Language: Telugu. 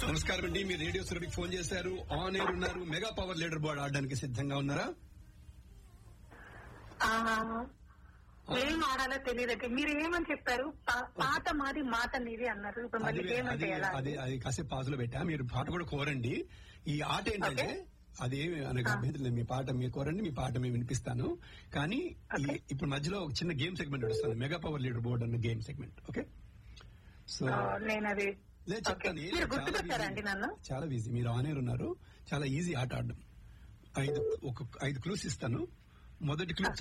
నమస్కారం అండి మీరు రేడియో సురభికి ఫోన్ చేశారు ఆన్ ఎయిర్ ఉన్నారు మెగా పవర్ లీడర్ బోర్డ్ ఆడడానికి సిద్ధంగా ఉన్నారా ఆ, ఏం ఆడాలో తెలియదండి మీరు ఏమని చెప్పారు పా- పాట మాది మాట నీది అన్నారు ఇప్పుడు మళ్ళీ అది ఏమంటే అది ఎలా అది అది కాసేపు పాజులో పెట్టా మీరు పాట కూడా కోరండి ఈ ఆట ఏంటంటే Okay. అదేమి అనగా అభ్యంతరం లేదు. మీ పాట మీరు కోరండి మీ పాట మేము వినిపిస్తాను కానీ ఈ Okay. ఇప్పుడు మధ్యలో ఒక చిన్న గేమ్ సెగ్మెంట్ నడుస్తుంది మెగా పవర్ లీడర్ బోర్డ్ అన్న గేమ్ సెగ్మెంట్ ఓకే సో ఆ, నేను అది లేదు ఓకే. చెప్తాను ఏం మీరు లేదు, చాలా గుర్తుపెట్టారండి easy. నన్ను చాలా ఈజీ మీరు ఆన్ ఎయిర్ ఉన్నారు చాలా ఈజీ ఆట ఆడడం ఐదు ఒక ఐదు క్లూస్ ఇస్తాను మొదటి క్లూ